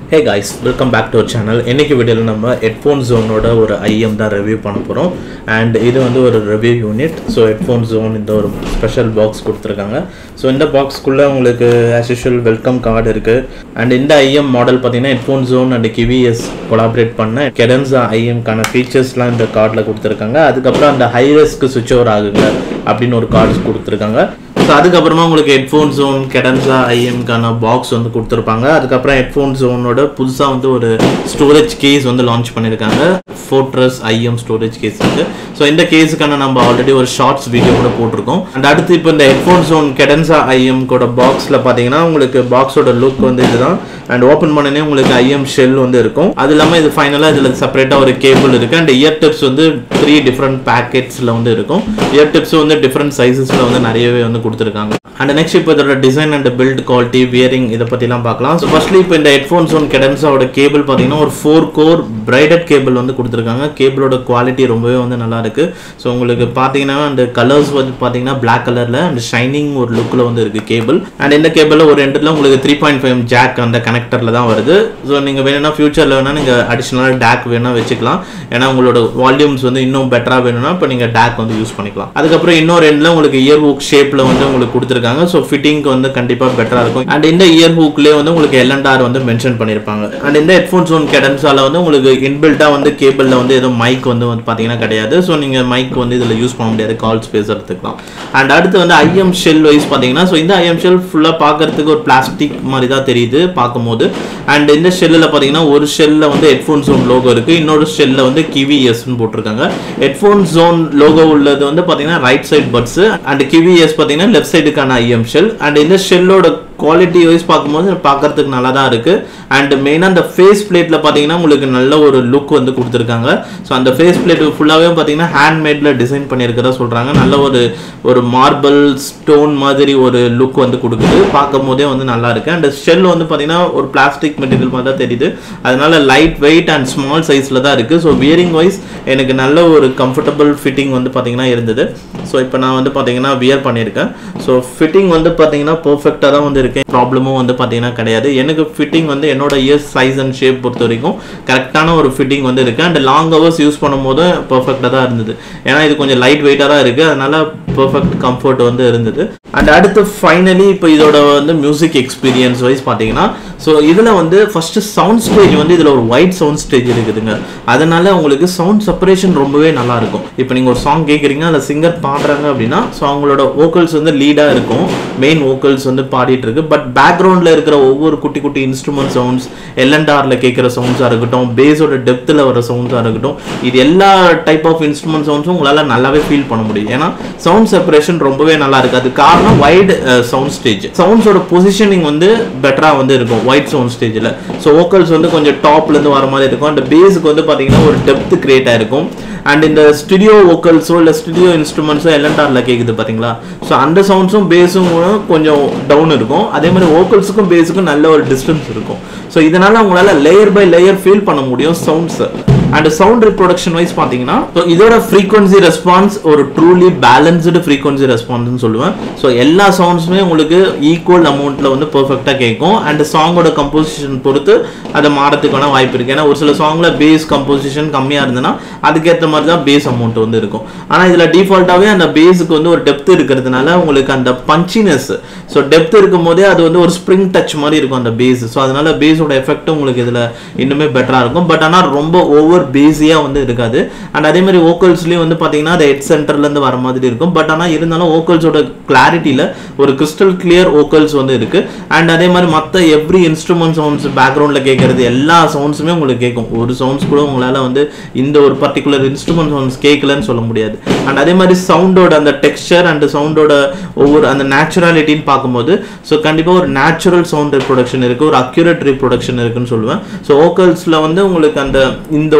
hey guys welcome back to our channel இன்னைக்கு வீடியோவில் நம்ம ஹெட்ஃபோன் ஜோனோட ஒரு ஐஎம் தான் ரிவ்யூ பண்ண போகிறோம் அண்ட் இது வந்து ஒரு review unit so headphone zone இந்த ஒரு ஸ்பெஷல் பாக்ஸ் கொடுத்துருக்காங்க ஸோ இந்த பாக்ஸ்க்குள்ளே உங்களுக்கு ஆஸ் யூஷுவல் வெல்கம் கார்டு இருக்குது அண்ட் இந்த ஐஎம் மாடல் பார்த்தீங்கன்னா headphone zone and Kiwi Ears collaborate பண்ண கெடன்ஸா ஐஎம்கான ஃபீச்சர்ஸ்லாம் இந்த கார்டில் கொடுத்துருக்காங்க அதுக்கப்புறம் அந்த ஹைரஸ்க்கு சுவிட்ச் ஓவர் ஆகுங்க அப்படின்னு ஒரு கார்டு கொடுத்துருக்காங்க ஸோ அதுக்கப்புறமா உங்களுக்கு ஹெட்ஃபோன் ஜோன் கெடன்ஸா ஐஎம்கான பாக்ஸ் வந்து கொடுத்துருப்பாங்க அதுக்கப்புறம் ஹெட்ஃபோன் ஜோனோட புதுசாக வந்து ஒரு ஸ்டோரேஜ் கேஸ் வந்து லான்ச் பண்ணியிருக்காங்க ஃபோர்ட்ரஸ் ஐஎம் ஸ்டோரேஜ் கேஸ் இருக்கு ஸோ இந்த கேஸுக்கான நம்ம ஆல்ரெடி ஒரு ஷார்ட்ஸ் வீடியோ கூட போட்டிருக்கோம் அண்ட் அடுத்து இப்போ இந்த ஹெட்ஃபோன் ஜோன் கெடன்ஸா ஐஎம் கூட பாக்ஸில் பார்த்தீங்கன்னா உங்களுக்கு பாக்ஸோட லுக் வந்து இதுதான் அண்ட் ஓப்பன் பண்ணனே உங்களுக்கு ஐஎம் ஷெல் வந்து இருக்கும் அது இல்லாமல் இது ஃபைனலாக இதில் செப்பரேட்டாக ஒரு கேபிள் இருக்கு அண்ட் இயர் டிப்ஸ் வந்து த்ரீ டிஃப்ரெண்ட் பேக்கெட்ஸில் வந்து இருக்கும் இயர் டிப்ஸ் வந்து டிஃப்ரெண்ட் சைஸஸில் வந்து நிறையவே வந்து கொடுத்துருக்காங்க அண்ட் நெக்ஸ்ட் இப்போ இதோட design and build quality wearing இதை பற்றிலாம் பார்க்கலாம் ஸோ ஃபர்ஸ்ட்லி இப்போ இந்த ஹெட்ஃபோன் ஜோன் கெடன்ஸாவோட கேபிள் பார்த்தீங்கன்னா ஒரு ஃபோர் கோர் பிரைடட் கேபிள் வந்து கொடுத்துருக்காங்க கேபிளோட குவாலிட்டி ரொம்பவே வந்து நல்லா இருக்கு ஸோ உங்களுக்கு பார்த்தீங்கன்னா அந்த கலர்ஸ் வந்து பார்த்தீங்கன்னா பிளாக் கலரில் அண்ட் ஷைனிங் ஒரு லுக்கில் வந்து இருக்குது கேபிள் அண்ட் இந்த கேபிளில் ஒரு எண்டில் உங்களுக்கு த்ரீ பாயிண்ட் ஃபைவ் ஜாக் அந்த கனெக்டரில் தான் வருது ஸோ நீங்கள் வேணும்னா ஃபியூச்சரில் வேணால் நீங்கள் அடிஷ்னலாக டேக் வேணால் வச்சுக்கலாம் ஏன்னா உங்களோட வால்யூம்ஸ் வந்து இன்னும் பெட்டராக வேணும்னா இப்போ நீங்கள் டேக் வந்து யூஸ் பண்ணிக்கலாம் அதுக்கப்புறம் இன்னொரு எண்டில் உங்களுக்கு இயர் ஹூக் ஷேப்பில் வந்து உங்களுக்கு கொடுத்துருக்காங்க ஸோ ஃபிட்டிங்க்கு வந்து கண்டிப்பாக பெட்டராக இருக்கும் அண்ட் இந்த இயர் ஹூக்லேயே வந்து உங்களுக்கு எல்என்ஆர் வந்து மென்ஷன் பண்ணியிருப்பாங்க அண்ட் இந்த ஹெட்ஃபோன் ஜோன் கெடன்ஸால வந்து உங்களுக்கு இன்பில்ட்டாக வந்து கேபிளில் வந்து எதுவும் மைக் வந்து வந்து பார்த்தீங்கன்னா கிடையாது ஸோ நீங்கள் மைக் வந்து இதில் யூஸ் பண்ண முடியாது கால்ஸ் பேசுறதுக்குலாம் அண்ட் அடுத்து வந்து ஐஎம் ஷெல் வைஸ் பார்த்தீங்கன்னா ஸோ இந்த ஐஎம் ஷெல் ஃபுல்லாக பார்க்கறதுக்கு ஒரு பிளாஸ்டிக் மாதிரி தான் தெரியுது பார்க்கும்போது அண்ட் இந்த ஷெல்லில் பார்த்தீங்கன்னா ஒரு ஷெல்லில் வந்து ஹெட்ஃபோன் ஜோன் லோகோ இருக்குது இன்னொரு ஷெல்லில் வந்து கிவி எஸ்ன்னு போட்டிருக்காங்க ஹெட்ஃபோன் ஜோன் லோகோ உள்ளது வந்து பார்த்தீங்கன்னா right side buds and Kiwi Ears பார்த்தீங்கன்னா லெஃப்ட் சைடுக்கான ஐஎம் ஷெல் அண்ட் இந்த ஷெல்லோட குவாலிட்டி வைஸ் பார்க்கும்போது பார்க்கறதுக்கு நல்லா தான் இருக்குது அண்ட் மெயினாக அந்த ஃபேஸ் பிளேட்டில் பார்த்தீங்கன்னா உங்களுக்கு நல்ல ஒரு லுக் வந்து கொடுத்துருக்காங்க ஸோ அந்த ஃபேஸ் பிளேட் ஃபுல்லாகவே பார்த்தீங்கன்னா ஹேண்ட்மேடில் டிசைன் பண்ணியிருக்கிறதா சொல்கிறாங்க நல்ல ஒரு ஒரு மார்பிள் ஸ்டோன் மாதிரி ஒரு லுக் வந்து கொடுக்குது பார்க்கும் போதே வந்து நல்லா இருக்கு அண்ட் ஷெல் வந்து பார்த்தீங்கன்னா ஒரு பிளாஸ்டிக் மெட்டீரியல் மாதிரி தான் தெரியுது அதனால லைட் வெயிட் அண்ட் ஸ்மால் சைஸில் தான் இருக்குது ஸோ வியரிங் வைஸ் எனக்கு நல்ல ஒரு கம்ஃபர்டபுள் ஃபிட்டிங் வந்து பார்த்தீங்கன்னா இருந்தது ஸோ இப்போ நான் வந்து பார்த்தீங்கன்னா வியர் பண்ணியிருக்கேன் ஸோ ஃபிட்டிங் வந்து பார்த்தீங்கன்னா பர்ஃபெக்டாக தான் வந்து இருக்கேன் ப்ராப்ளமும் வந்து பார்த்தீங்கன்னா கிடையாது எனக்கு ஃபிட்டிங் வந்து என்னோட இயர் சைஸ் அண்ட் ஷேப் பொறுத்த வரைக்கும் கரெக்டான ஒரு ஃபிட்டிங் வந்து இருக்குது அண்ட் லாங் ஹவர்ஸ் யூஸ் பண்ணும்போது பர்ஃபெக்டாக தான் இருந்தது ஏன்னா இது கொஞ்சம் லைட் வெயிட்டாக தான் இருக்குது அதனால பர்ஃபெக்ட் கம்ஃபர்ட் வந்து இருந்தது அண்ட் அடுத்து ஃபைனலி இப்போ இதோட வந்து மியூசிக் எக்ஸ்பீரியன்ஸ் வைஸ் பார்த்தீங்கன்னா ஸோ இதில் வந்து ஃபஸ்ட்டு சவுண்ட் ஸ்டேஜ் வந்து இதில் ஒரு ஒயிட் சவுண்ட் ஸ்டேஜ் இருக்குதுங்க அதனால உங்களுக்கு சவுண்ட் செப்பரேஷன் ரொம்பவே நல்லா இருக்கும் இப்போ நீங்கள் ஒரு சாங் கேட்குறீங்க அதில் சிங்கர் பாடுறாங்க அப்படின்னா ஸோ அவங்களோட வோக்கல்ஸ் வந்து லீடாக இருக்கும் மெயின் வோக்கல்ஸ் வந்து பாடிட்டு இருக்கு பட் பேக்ரவுண்டில் இருக்கிற ஒவ்வொரு குட்டி குட்டி இன்ஸ்ட்ருமெண்ட் சவுண்ட்ஸ் எல்என்டாரில் கேட்குற சவுண்ட்ஸாக இருக்கட்டும் பேஸோட டெப்த்தில் வர சவுண்ட்ஸாக இருக்கட்டும் இது எல்லா டைப் ஆஃப் இன்ஸ்ட்ருமெண்ட் சவுண்ட்ஸும் உங்களால் நல்லாவே ஃபீல் பண்ண முடியும் ஏன்னா சவுண்ட் செப்பரேஷன் ரொம்பவே நல்லா இருக்கு அது காரணம் வைடு சவுண்ட் ஸ்டேஜ் சவுண்ட்ஸோட பொசிஷனிங் வந்து பெட்டராக வந்து இருக்கும் ஒயிட் சவுண்ட் ஸ்டேஜில் ஸோ வோக்கல்ஸ் வந்து கொஞ்சம் டாப்லேருந்து வர மாதிரி இருக்கும் அந்த பேஸுக்கு வந்து பார்த்தீங்கன்னா ஒரு டெப்த் கிரியேட் ஆயிருக்கும் அண்ட் இந்த ஸ்டுடியோ வோக்கல்ஸோ இல்லை ஸ்டுடியோ இன்ஸ்ட்ருமெண்ட்ஸோ எல்என்டாரில் கேட்குது பார்த்தீங்களா ஸோ அந்த சவுண்ட்ஸும் பேஸும் கொஞ்சம் டவுன் இருக்கும் அதே மாதிரி வோக்கல்ஸுக்கும் பேஸுக்கும் நல்ல ஒரு டிஸ்டன்ஸ் இருக்கும் ஸோ இதனால் உங்களால் லேயர் பை லேயர் ஃபீல் பண்ண முடியும் சவுண்ட்ஸை அண்ட் சவுண்ட் ரிப்ரொடக்ஷன் வைஸ் பார்த்தீங்கன்னா ஸோ இதோட ஃப்ரீக்வன்சி ரெஸ்பான்ஸ் ஒரு ட்ரூலி பேலன்ஸ்டு ஃப்ரீக்வன்சி ரெஸ்பான்ஸ்னு சொல்லுவேன் ஸோ எல்லா சவுண்ட்ஸுமே உங்களுக்கு ஈக்குவல் அமௌண்ட்டில் வந்து பர்ஃபெக்டாக கேட்கும் அண்ட் சாங்கோட கம்போசிஷன் பொறுத்து அதை மாறத்துக்கான வாய்ப்பு இருக்குது ஏன்னா ஒரு சில சாங்கில் பேஸ் கம்போசிஷன் கம்மியாக இருந்ததுன்னா அதுக்கேற்ற மாதிரி தான் பேஸ் அமௌண்ட் வந்து இருக்கும் ஆனால் இதில் டிஃபால்ட்டாகவே அந்த பேஸுக்கு வந்து ஒரு டெப்த் இருக்கிறதுனால உங்களுக்கு அந்த பஞ்சினஸ் ஸோ டெப்த் இருக்கும் போதே அது வந்து ஒரு ஸ்ப்ரிங் டச் மாதிரி இருக்கும் அந்த பேஸ் ஸோ அதனால பேஸோட எஃபெக்ட்டும் உங்களுக்கு இதில் இன்னுமே பெட்டராக இருக்கும் பட் ஆனால் ரொம்ப ஓவர் பேஸியாக வந்து இருக்காது அண்ட் அதே மாதிரி வோக்கல்ஸ்லேயும் வந்து பார்த்தீங்கன்னா அது ஹெட் சென்டர்லேருந்து வர மாதிரி இருக்கும் பட் ஆனால் இருந்தாலும் வோக்கல்ஸோட கிளாரிட்டியில் ஒரு கிறிஸ்டல் கிளியர் வோக்கல்ஸ் வந்து இருக்குது அண்ட் அதே மாதிரி மற்ற எவ்ரி இன்ஸ்ட்ருமெண்ட் சவுண்ட்ஸ் பேக்ரவுண்டில் கேட்குறது எல்லா சவுண்ட்ஸுமே உங்களுக்கு கேட்கும் ஒரு சவுண்ட்ஸ் கூட உங்களால் வந்து இந்த ஒரு பர்டிகுலர் இன்ஸ்ட்ருமெண்ட் சவுண்ட்ஸ் கேட்கலன்னு சொல்ல முடியாது அண்ட் அதே மாதிரி சவுண்டோட அந்த டெக்ஸ்சர் அண்ட் சவுண்டோட ஒவ்வொரு அந்த நேச்சுராலிட்டின்னு பார்க்கும்போது ஸோ கண்டிப்பாக ஒரு நேச்சுரல் சவுண்ட் ரிப்ரொடக்ஷன் இருக்குது ஒரு அக்யூரேட் ரிப்ரொடக்ஷன் இருக்குன்னு சொல்லுவேன் ஸோ வோக்கல்ஸில் வந்து உங்களுக்கு அந்த இந்த ஒரு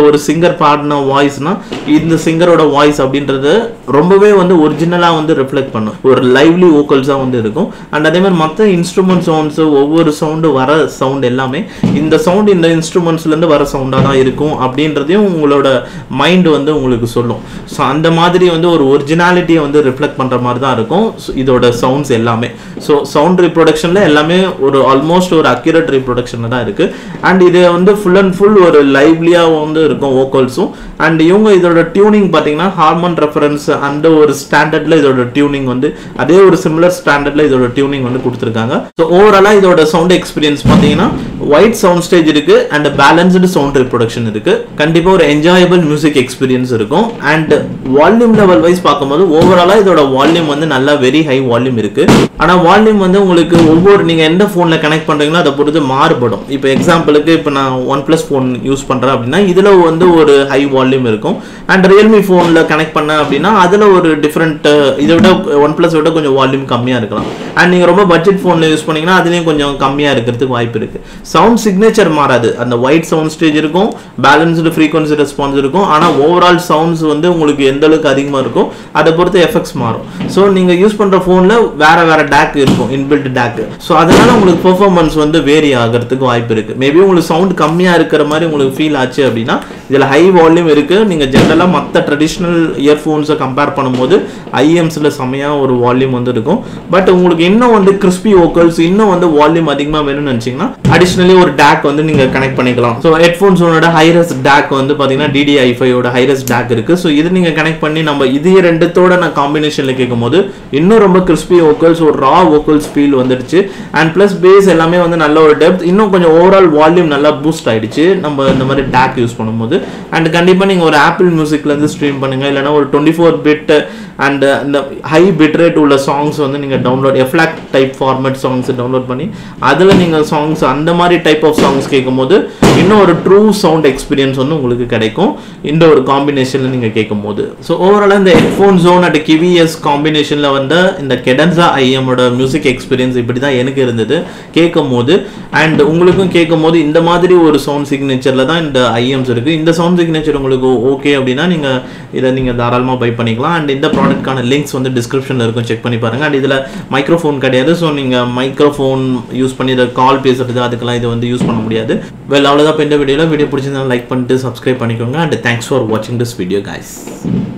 ஒரு சிங்கர் பாடின வாய்ஸ்னா இந்த சிங்கரோட வாய்ஸ் அப்படின்றது ரொம்பவே வந்து ஒரிஜினலாக வந்து ரிஃப்ளெக்ட் பண்ணும் ஒரு லைவ்லி வோக்கல்ஸாக வந்து இருக்கும் அண்ட் அதே மாதிரி மற்ற இன்ஸ்ட்ருமெண்ட் சவுண்ட்ஸ் ஒவ்வொரு சவுண்டு வர சவுண்ட் எல்லாமே இந்த சவுண்ட் இந்த இன்ஸ்ட்ருமெண்ட்ஸ்லேருந்து வர சவுண்டாக தான் இருக்கும் அப்படின்றதையும் உங்களோட மைண்ட் வந்து உங்களுக்கு சொல்லும் ஸோ அந்த மாதிரி வந்து ஒரு ஒரிஜினாலிட்டியை வந்து ரிஃப்ளெக்ட் பண்ணுற மாதிரி தான் இருக்கும் So, இதோட சவுண்ட்ஸ் எல்லாமே ஸோ சவுண்ட் ரீப்ரொடக்ஷனில் எல்லாமே ஒரு ஆல்மோஸ்ட் ஒரு அக்யூரேட் ரீப்ரொடக்ஷன் தான் இருக்குது அண்ட் இது வந்து ஃபுல் அண்ட் ஃபுல் ஒரு லைவ்லியாக வந்து இருக்கும் வோக்கல்ஸும் அண்ட் இவங்க இதோட டியூனிங் பார்த்தீங்கன்னா ஹார்மோன் ரெஃபரன்ஸ் அந்த ஒரு ஸ்டாண்டர்டில் இதோட டியூனிங் வந்து அதே ஒரு சிமிலர் ஸ்டாண்டர்டில் இதோட டியூனிங் வந்து கொடுத்துருக்காங்க ஸோ ஓவராலாக இதோட சவுண்ட் எக்ஸ்பீரியன்ஸ் பார்த்தீங்கன்னா ஒயிட் சவுண்ட் ஸ்டேஜ் இருக்கு அண்ட் பேலன்ஸ்டு சவுண்ட் ரிப்ரொடக்ஷன் இருக்கு கண்டிப்பாக ஒரு என்ஜாயபிள் மியூசிக் எக்ஸ்பீரியன்ஸ் இருக்கும் அண்ட் வால்யூம் லெவல் வைஸ் பார்க்கும்போது ஓவராலாக இதோட வால்யூம் வந்து நல்லா வெரி ஹை வால்யூம் இருக்கு ஆனால் வால்யூம் வந்து உங்களுக்கு ஒவ்வொரு நீங்கள் எந்த ஃபோனில் கனெக்ட் பண்ணுறீங்களோ அதை பொறுத்து மாறுபடும் இப்போ எக்ஸாம்பிளுக்கு இப்போ நான் ஒன் ப்ளஸ் ஃபோன் யூஸ் பண்ணுறேன் அப்படின்னா இதில் வந்து ஒரு ஹை வால்யூம் இருக்கும் அண்ட் ரியல்மி ஃபோனில் கனெக்ட் பண்ணேன் அப்படின்னா அதில் ஒரு டிஃப்ரெண்ட் இதை விட ஒன் ப்ளஸ் விட கொஞ்சம் வால்யூம் கம்மியாக இருக்கலாம் அண்ட் நீங்கள் ரொம்ப பட்ஜெட் ஃபோனில் யூஸ் பண்ணீங்கன்னா அதுலேயும் கொஞ்சம் கம்மியாக இருக்கிறதுக்கு வாய்ப்பு இருக்குது சவுண்ட் சிக்னேச்சர் மாறாது அந்த ஒயிட் சவுண்ட் ஸ்டேஜ் இருக்கும் பேலன்ஸ்டு ஃப்ரீக்வன்சி ரெஸ்பான்ஸ் இருக்கும் ஆனால் ஓவரால் சவுண்ட்ஸ் வந்து உங்களுக்கு எந்த அளவுக்கு அதிகமாக இருக்கும் அதை பொறுத்து எஃபெக்ட்ஸ் மாறும் ஸோ நீங்கள் யூஸ் பண்ணுற ஃபோனில் வேற வேற டேக் இருக்கும் இன்பில்ட் டேக் ஸோ அதனால உங்களுக்கு பெர்ஃபார்மன்ஸ் வந்து வேரி ஆகிறதுக்கு வாய்ப்பு இருக்குது மேபி உங்களுக்கு சவுண்ட் கம்மியாக இருக்கிற மாதிரி உங்களுக்கு ஃபீல் ஆச்சு அப்படின்னா இதில் ஹை வால்யூம் இருக்குது நீங்கள் ஜென்ரலாக மற்ற ட்ரெடிஷ்னல் இயர்ஃபோன்ஸை கம்பேர் பண்ணும்போது ஐஎம்ஸில் செம்மையாக ஒரு வால்யூம் வந்து இருக்கும் பட் உங்களுக்கு இன்னும் வந்து கிறிஸ்பி வோக்கல்ஸ் இன்னும் வந்து வால்யூம் அதிகமாக வேணும்னு நினச்சிங்கன்னா அடிஷ்னலி ஒரு டேக் வந்து நீங்கள் கனெக்ட் பண்ணிக்கலாம் ஸோ ஹெட்ஃபோன்ஸோட ஹைரஸ் டேக் வந்து பார்த்தீங்கன்னா டிடிஐ ஃபைவோட ஹைரஸ் டேக் இருக்குது ஸோ இது நீங்கள் கனெக்ட் பண்ணி நம்ம இது ரெண்டுத்தோட நான் காம்பினேஷனில் கேட்கும்போது இன்னும் ரொம்ப கிறிஸ்பி வோக்கல்ஸ் ஒரு ரா வோக்கல்ஸ் ஃபீல் வந்துடுச்சு அண்ட் ப்ளஸ் பேஸ் எல்லாமே வந்து நல்ல ஒரு டெப்த் இன்னும் கொஞ்சம் ஓவரால் வால்யூம் நல்லா பூஸ்ட் ஆயிடுச்சு நம்ம இந்த மாதிரி டேக் யூஸ் பண்ணும்போது அண்ட் கண்டிப்பாக நீங்கள் ஒரு ஆப்பிள் மியூசிக்லேருந்து ஸ்ட்ரீம் பண்ணுங்கள் இல்லைனா ஒரு டுவெண்ட்டி ஃபோர் பிட் அண்ட் இந்த ஹை பிட் ரேட் உள்ள சாங்ஸ் வந்து நீங்கள் download FLAC type format songs download பண்ணி அதில் நீங்கள் சாங்ஸ் அந்த மாதிரி டைப் ஆஃப் சாங்ஸ் கேட்கும்போது இன்னும் ஒரு ட்ரூ சவுண்ட் எக்ஸ்பீரியன்ஸ் வந்து உங்களுக்கு கிடைக்கும் இந்த ஒரு காம்பினேஷனில் நீங்கள் கேட்கும்போது ஸோ ஓவராலாக இந்த ஹெட்ஃபோன் ஜோன் அட் கிவிஎஸ் காம்பினேஷனில் வந்த இந்த கெடன்ஸா ஐஎம்மோட மியூசிக் எக்ஸ்பீரியன்ஸ் இப்படி தான் எனக்கு இருந்தது கேட்கும் போது அண்ட் உங்களுக்கும் கேட்கும் போது இந்த மாதிரி ஒரு சவுண்ட் சிக்னேச்சரில் தான் இந்த ஐஎம்ஸ் இருக்குது இந்த சவுண்ட் சிக்னேச்சர் உங்களுக்கு ஓகே அப்படின்னா நீங்கள் இதை நீங்கள் தாராளமாக பை பண்ணிக்கலாம் அண்ட் இந்த ப்ராடக்ட்கான லிங்க்ஸ் வந்து டிஸ்கிரிப்ஷனில் இருக்கும் செக் பண்ணி பாருங்கள் அண்ட் இதில் மைக்ரோஃபோன் கிடையாது ஸோ நீங்கள் மைக்ரோஃபோன் யூஸ் பண்ணி இதை கால் பேசுறது அதுக்கெல்லாம் இது வந்து யூஸ் பண்ண முடியாது வெல் அவ்வளோதான் இப்போ இந்த வீடியோவில் வீடியோ பிடிச்சிருந்தா லைக் பண்ணிட்டு சப்ஸ்கிரைப் பண்ணிக்கோங்க அண்ட் தேங்க்ஸ் ஃபார் வாட்சிங் திஸ் வீடியோ guys